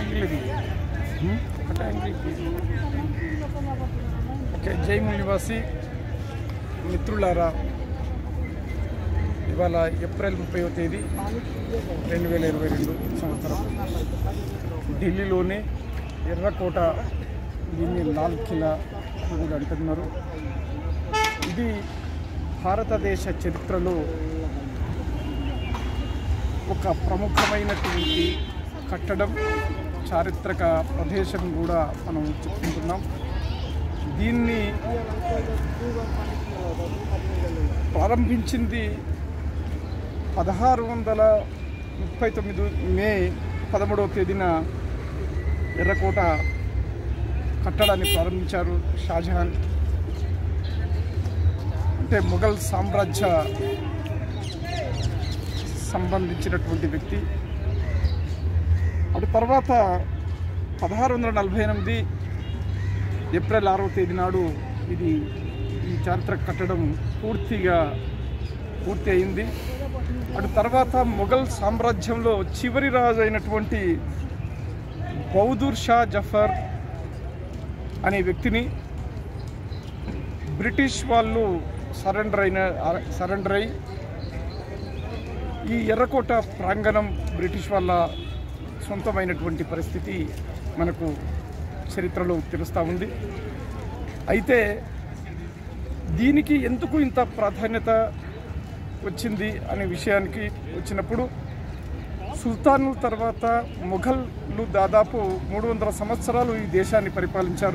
Angle ఇది హ్మ్? ఒకటే యాంగిల్ ఇది. ఓకే జైము నివాసి మిత్రులారా ఇవాళ ఏప్రిల్ ముప్పైవ తేదీ రెండు వేల ఇరవై రెండు సంవత్సరం ఢిల్లీలోని ఎర్రకోట దీన్ని లాల్ కిలా అని కూడా అంటున్నారు ఇది భారతదేశ చరిత్రలో ఒక ప్రముఖమైనటువంటి కట్టడం చారిత్రక ప్రదేశం కూడా మనం చెప్పుకుంటున్నాం దీన్ని ప్రారంభించింది పదహారు వందల ముప్పై తొమ్మిది మే పదమూడవ తేదీన ఎర్రకోట కట్టడాన్ని ప్రారంభించారు షాజహాన్ అంటే మొఘల్ సామ్రాజ్య సంబంధించినటువంటి వ్యక్తి అటు తర్వాత పదహారు వందల నలభై ఎనిమిది ఏప్రిల్ ఆరవ తేదీ నాడు ఇది ఈ చారిత్రక కట్టడం పూర్తిగా పూర్తి అయింది అటు తర్వాత మొఘల్ సామ్రాజ్యంలో చివరి రాజు అయినటువంటి బౌదూర్ షా జఫర్ అనే వ్యక్తిని బ్రిటిష్ వాళ్ళు సరెండర్ అయిన సరెండర్ అయి ఈ ఎర్రకోట ప్రాంగణం బ్రిటిష్ వాళ్ళ సొంతమైనటువంటి పరిస్థితి మనకు చరిత్రలో తెలుస్తూ ఉంది అయితే దీనికి ఎందుకు ఇంత ప్రాధాన్యత వచ్చింది అనే విషయానికి వచ్చినప్పుడు సుల్తానుల తర్వాత మొఘళ్ళు దాదాపు మూడు వందల సంవత్సరాలు ఈ దేశాన్ని పరిపాలించారు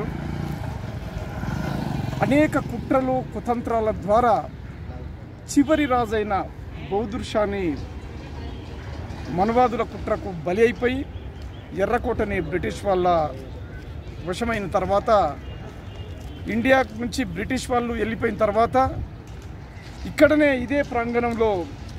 అనేక కుట్రలు కుతంత్రాల ద్వారా చివరి రాజైన బౌద్ధర్ షాని మనవాదుల కుట్రకు బలి అయిపోయి ఎర్రకోటని బ్రిటిష్ వాళ్ళ వశమైన తర్వాత ఇండియా నుంచి బ్రిటిష్ వాళ్ళు వెళ్ళిపోయిన తర్వాత ఇక్కడనే ఇదే ప్రాంగణంలో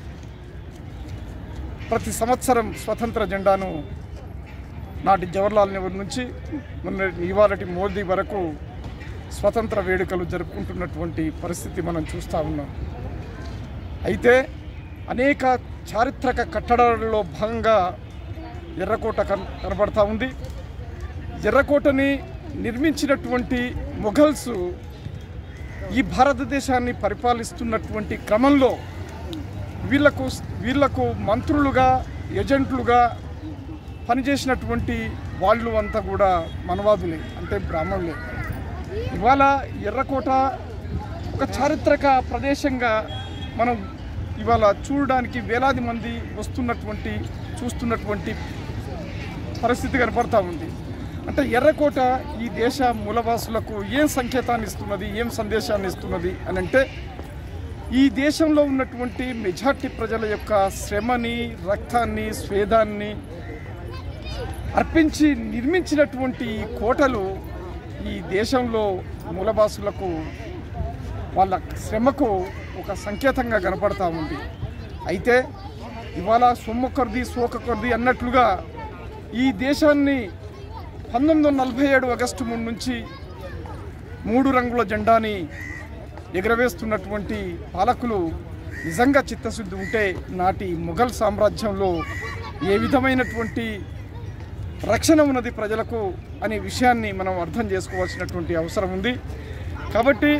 ప్రతి సంవత్సరం స్వతంత్ర జెండాను నాటి జవహర్లాల్ నెహ్రూ నుంచి మొన్న ఇవాళటి మోదీ వరకు స్వతంత్ర వేడుకలు జరుపుకుంటున్నటువంటి పరిస్థితి మనం చూస్తూ ఉన్నాం అయితే అనేక చారిత్రక కట్టడాలలో భాగంగా ఎర్రకోట కన్ కనబడతా ఉంది ఎర్రకోటని నిర్మించినటువంటి మొఘల్స్ ఈ భారతదేశాన్ని పరిపాలిస్తున్నటువంటి క్రమంలో వీళ్లకు వీళ్లకు మంత్రులుగా ఏజెంట్లుగా పనిచేసినటువంటి వాళ్ళు అంతా కూడా మనవాదులే అంటే బ్రాహ్మణులే ఇవాళ ఎర్రకోట ఒక చారిత్రక ప్రదేశంగా మనం ఇవాళ చూడడానికి వేలాది మంది వస్తున్నటువంటి చూస్తున్నటువంటి పరిస్థితి కనపడతా ఉంది అంటే ఎర్రకోట ఈ దేశ మూలవాసులకు ఏం సంకేతాన్ని ఇస్తున్నది ఏం సందేశాన్ని ఇస్తున్నది అని అంటే ఈ దేశంలో ఉన్నటువంటి మెజార్టీ ప్రజల యొక్క శ్రమని రక్తాన్ని స్వేదాన్ని అర్పించి నిర్మించినటువంటి ఈ కోటలు ఈ దేశంలో మూలవాసులకు వాళ్ళ శ్రమకు ఒక సంకేతంగా కనపడతా ఉంది అయితే ఇవాళ సొమ్ము కొరది సోక కొరది అన్నట్లుగా ఈ దేశాన్ని పంతొమ్మిది వందల నలభై ఏడు ఆగస్టు మూడు నుంచి మూడు రంగుల జెండాని ఎగరవేస్తున్నటువంటి పాలకులు నిజంగా చిత్తశుద్ధి ఉంటే నాటి మొఘల్ సామ్రాజ్యంలో ఏ విధమైనటువంటి రక్షణ ఉన్నది ప్రజలకు అనే విషయాన్ని మనం అర్థం చేసుకోవాల్సినటువంటి అవసరం ఉంది కాబట్టి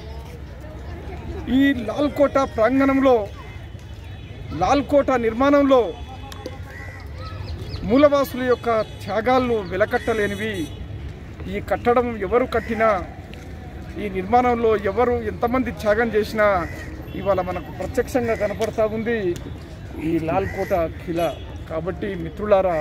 ఈ లాల్కోట ప్రాంగణంలో లాల్కోట నిర్మాణంలో మూలవాసుల యొక్క త్యాగాలను వెలకట్టలేనివి ఈ కట్టడం ఎవరు కట్టినా ఈ నిర్మాణంలో ఎవరు ఎంతమంది త్యాగం చేసినా ఇవాళ మనకు ప్రత్యక్షంగా కనపడతా ఉంది ఈ లాల్కోట ఖిలా కాబట్టి మిత్రులారా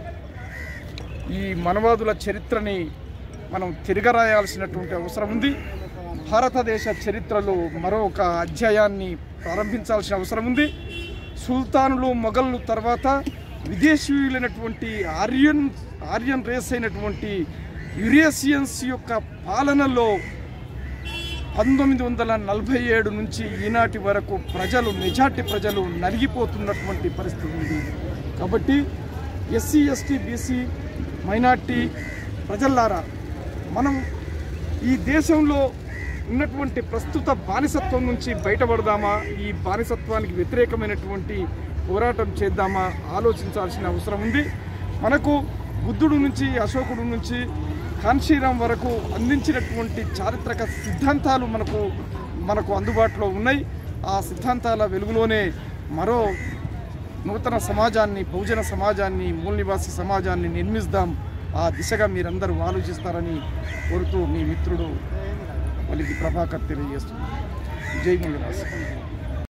ఈ మనవాదుల చరిత్రని మనం తిరగరాయాల్సినటువంటి అవసరం ఉంది భారతదేశ చరిత్రలో మరొక అధ్యాయాన్ని ప్రారంభించాల్సిన అవసరం ఉంది సుల్తానులు మొఘళ్ళు తర్వాత విదేశీయులైనటువంటి ఆర్యన్ ఆర్యన్ రేస్ అయినటువంటి యురేసియన్స్ యొక్క పాలనలో పంతొమ్మిది వందల నలభై ఏడు నుంచి ఈనాటి వరకు ప్రజలు మెజార్టీ ప్రజలు నలిగిపోతున్నటువంటి పరిస్థితి ఉంది కాబట్టి ఎస్సీ ఎస్టీ బీసీ మైనార్టీ ప్రజల్లారా మనం ఈ దేశంలో ఉన్నటువంటి ప్రస్తుత బానిసత్వం నుంచి బయటపడదామా ఈ బానిసత్వానికి వ్యతిరేకమైనటువంటి పోరాటం చేద్దామా ఆలోచించాల్సిన అవసరం ఉంది మనకు బుద్ధుడు నుంచి అశోకుడు నుంచి కాన్షీరాం వరకు అందించినటువంటి చారిత్రక సిద్ధాంతాలు మనకు మనకు అందుబాటులో ఉన్నాయి ఆ సిద్ధాంతాల వెలుగులోనే మరో నూతన సమాజాన్ని బహుజన సమాజాన్ని మూల నివాసి సమాజాన్ని నిర్మిస్తాం ఆ దిశగా మీరందరూ ఆలోచిస్తారని కోరుతూ మీ మిత్రుడు వలికి ప్రభాకర్ తెలియజేస్తుంది జై మూల నివాసి